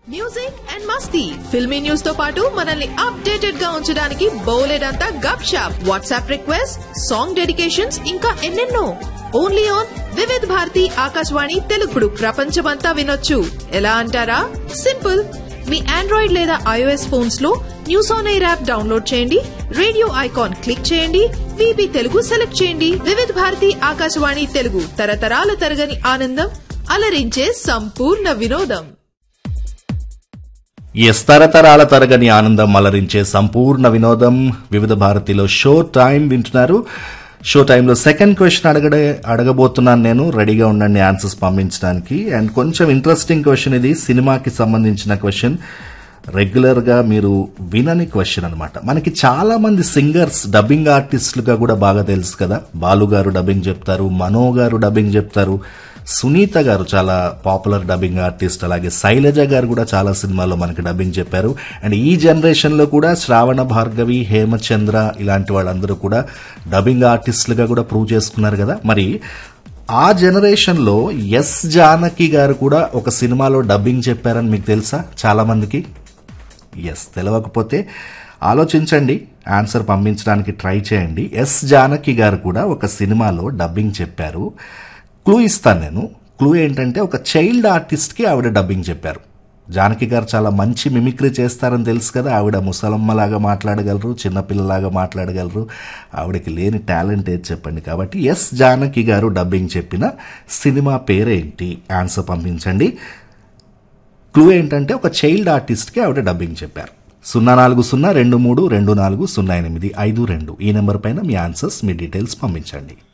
music and మస్తీ filmy news తో పాటు మనల్ని అప్డేటెడ్ గా ఉంచడానికి బోలెడంతా గప్ షాప్ వాట్సాప్ రిక్వెస్ట్ సాంగ్ డెడికేషన్స్ ఇంకా ఎన్నెన్నో ఓన్లీ ఆన్ వివిధ్ భారతి ఆకాశవాణి తెలుగుడు ప్రపంచమంతా వినొచ్చు ఎలా అంటారా సింపుల్ మీ ఆండ్రాయిడ్ లేదా ఐఓఎస్ ఫోన్స్ లో news on air app download చేయండి రేడియో ఐకాన్ క్లిక్ చేయండి విబి తెలుగు సెలెక్ట్ చేయండి వివిధ భారతి ఆకాశవాణి తెలుగు తరతరాల తరగని ఆనందం అలరించే సంపూర్ణ వినోదం ఎస్ తరతరాల తరగని ఆనందం అలరించే సంపూర్ణ వినోదం వివిధ భారతిలో షో టైం వింటున్నారు షో టైంలో సెకండ్ క్వశ్చన్ అడగడే అడగబోతున్నాను నేను రెడీగా ఉండండి ఆన్సర్స్ పంపించడానికి అండ్ కొంచెం ఇంట్రెస్టింగ్ క్వశ్చన్ ఇది సినిమాకి సంబంధించిన క్వశ్చన్ రెగ్యులర్ గా మీరు వినని క్వశ్చన్ అనమాట మనకి చాలా మంది సింగర్స్ డబ్బింగ్ ఆర్టిస్టులుగా కూడా బాగా తెలుసు కదా బాలు గారు డబ్బింగ్ చెప్తారు మనో గారు డబ్బింగ్ చెప్తారు సునీత గారు చాలా పాపులర్ డబ్బింగ్ ఆర్టిస్ట్ అలాగే శైలజ గారు కూడా చాలా సినిమాల్లో మనకి డబ్బింగ్ చెప్పారు అండ్ ఈ జనరేషన్ లో కూడా శ్రావణ భార్గవి హేమచంద్ర ఇలాంటి వాళ్ళందరూ కూడా డబ్బింగ్ ఆర్టిస్టులుగా కూడా ప్రూవ్ చేసుకున్నారు కదా మరి ఆ జనరేషన్ లో ఎస్ జానకి గారు కూడా ఒక సినిమాలో డబ్బింగ్ చెప్పారని మీకు తెలుసా చాలా మందికి ఎస్ తెలియకపోతే ఆలోచించండి ఆన్సర్ పంపించడానికి ట్రై చేయండి ఎస్ జానకి గారు కూడా ఒక సినిమాలో డబ్బింగ్ చెప్పారు క్లూ ఇస్తాను నేను క్లూ ఏంటంటే ఒక చైల్డ్ ఆర్టిస్ట్కి ఆవిడ డబ్బింగ్ చెప్పారు జానకి గారు చాలా మంచి మిమిక్రీ చేస్తారని తెలుసు కదా ఆవిడ ముసలమ్మలాగా మాట్లాడగలరు చిన్నపిల్లలాగా మాట్లాడగలరు ఆవిడకి లేని టాలెంట్ ఏది చెప్పండి కాబట్టి ఎస్ జానకి గారు డబ్బింగ్ చెప్పిన సినిమా పేరేంటి ఆన్సర్ పంపించండి క్లూ ఏంటంటే ఒక చైల్డ్ ఆర్టిస్ట్కి ఆవిడ డబ్బింగ్ చెప్పారు సున్నా నాలుగు సున్నా రెండు మూడు రెండు నాలుగు సున్నా ఎనిమిది ఐదు రెండు ఈ నెంబర్ పైన మీ ఆన్సర్స్ మీ డీటెయిల్స్ పంపించండి